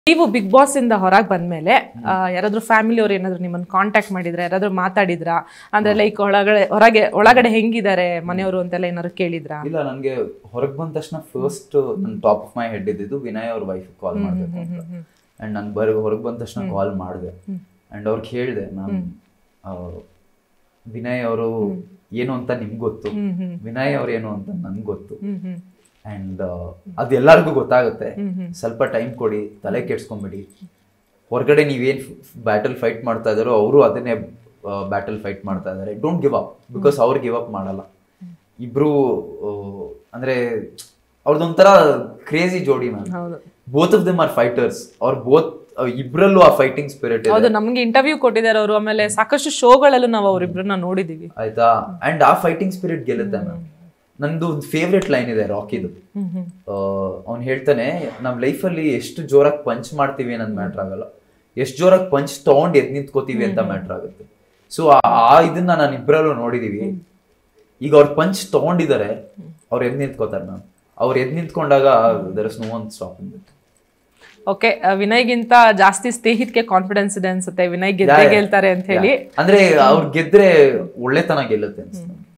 ನೀವು big boss ಇಂದ ಹೊರಗೆ ಬಂದ್ಮೇಲೆ ಆ, ಯಾರಾದ್ರೂ ಫ್ಯಾಮಿಲಿ ಅವ್ರು ಏನಾದ್ರು ನಿಮ್ಮನ್ನ ಕಾಂಟ್ಯಾಕ್ಟ್ ಮಾಡಿದ್ರ ಯಾರಾದ್ರೂ ಮಾತಾಡಿದ್ರಾ ಅಂದ್ರೆ ಲೈಕ್ ಒಳಗಡೆ ಹೊರಗೆ ಒಳಗಡೆ ಹೆಂಗಿದ್ದಾರೆ ಮನೆಯವರು ಅಂತೆಲ್ಲ ಏನಾದ್ರು ಕೇಳಿದ್ರಾ ಇಲ್ಲ ನನಗೆ ಹೊರಗೆ ಬಂದ ತಕ್ಷಣ ಫಸ್ಟ್ ನನ್ನ ಟಾಪ್ ಆಫ್ ಮೈ ಹೆಡ್ ಇದ್ದಿದ್ದು ವಿನಯ್ ಅವ್ರ ವೈಫ್ ಕಾಲ್ ಮಾಡಬೇಕು ಅಂತ ಅಂಡ್ ನಾನು ಬರ್ ಹೊರಗೆ ಬಂದ ತಕ್ಷಣ ಕಾಲ್ ಮಾಡಿದೆ ಅಂಡ್ ಅವ್ರಿಗೆ ಹೇಳಿದೆ ನಾನು ವಿನಯ್ ಅವರು ಏನು ಅಂತ ನಿಮ್ಗೆ ಗೊತ್ತು ವಿನಯ್ ಅವ್ರು ಏನು ಅಂತ ನನ್ಗೆ ಗೊತ್ತು ಹ್ಮ್ ಹ್ಮ್ ಅಂಡ್ ಅದೆಲ್ಲರಿಗೂ ಗೊತ್ತಾಗುತ್ತೆ ಸ್ವಲ್ಪ ಟೈಮ್ ಕೊಡಿ ತಲೆ ಕೆಡ್ಸ್ಕೊಂಬಿಡಿ ಹೊರಗಡೆ ನೀವೇನ್ ಬ್ಯಾಟಲ್ ಫೈಟ್ ಮಾಡ್ತಾ ಇದಾರೋ ಅವರು ಅದನ್ನೇ ಬ್ಯಾಟಲ್ ಫೈಟ್ ಮಾಡ್ತಾ ಇದಾರೆ ಡೋಂಟ್ ಗಿವ್ ಅಪ್ ಬಿಕಾಸ್ ಅವ್ರು ಗಿವ್ ಅಪ್ ಮಾಡಲ್ಲ ಇಬ್ರು ಆ, ಅಂದ್ರೆ ಅವ್ರದ್ದೊಂಥರ ಕ್ರೇಜಿ ಜೋಡಿ ಮ್ಯಾಮ್ ಹೌದು both of them are fighters ಅವ್ರ ಬೋತ್ ಇಬ್ರಲ್ಲೂ ಆ ಫೈಟಿಂಗ್ ಸ್ಪಿರಿಟ್ ಇದೆ ಹೌದು ನಮ್ಗೆ ಇಂಟರ್ವ್ಯೂ ಕೊಟ್ಟಿದ್ದಾರೆ ಅವರು ಆಮೇಲೆ ಸಾಕಷ್ಟು ಶೋಗಳಲ್ಲೂ ನಾವು ಅವರಿಬ್ರನ್ನ ನೋಡಿದೀವಿ ಆಯ್ತಾ ಅಂಡ್ ಆ ಫೈಟಿಂಗ್ ಸ್ಪಿರಿಟ್ ಗೆಲ್ಲುತ್ತೆ ಮ್ಯಾಮ್ ನಂದು ಒಂದು ಫೇವ್ರೆಟ್ ಲೈನ್ ಇದೆ ರಾಕಿದು ಹ್ಮ್ ಹ್ಮ್ ಅವ್ನು ಹೇಳ್ತಾನೆ ನಮ್ಮ ಲೈಫಲ್ಲಿ ಎಷ್ಟು ಜೋರಾಗಿ ಪಂಚ್ ಮಾಡ್ತೀವಿ ಅನ್ನೋದು ಮ್ಯಾಟ್ರ್ ಆಗಲ್ಲ ಎಷ್ಟು ಜೋರಾಗಿ ಪಂಚ್ ತಗೊಂಡ್ ಎದ್ ನಿಂತ್ಕೋತೀವಿ ಅಂತ ಮ್ಯಾಟ್ರ್ ಆಗುತ್ತೆ ಸೊ ಆ ಇದನ್ನ ನಾನು ಇಬ್ಬರಲ್ಲೂ ನೋಡಿದೀವಿ ಈಗ ಅವ್ರ ಪಂಚ್ ತಗೊಂಡಿದ್ದಾರೆ ಅವ್ರು ಎದ್ ನಿಂತ್ಕೋತಾರೆ ಮ್ಯಾಮ್ ಅವ್ರು ಎದ್ ನಿಂತ್ಕೊಂಡಾಗ there is no one stop okay ವಿನಯ್ಗಿಂತ ಜಾಸ್ತಿ ಸ್ನೇಹಿತಕ್ಕೆ ಕಾನ್ಫಿಡೆನ್ಸ್ ಇದೆ ಅನ್ಸುತ್ತೆ ವಿನಯ್ ಗೆದ್ದೇ ಗೆಲ್ತಾರೆ ಅಂತ ಹೇಳಿ ಅಂದ್ರೆ ಅವ್ರು ಗೆದ್ರೆ ಒಳ್ಳೆತನ ಗೆಲ್ಲುತ್ತೆ ಅನ್ಸುತ್ತೆ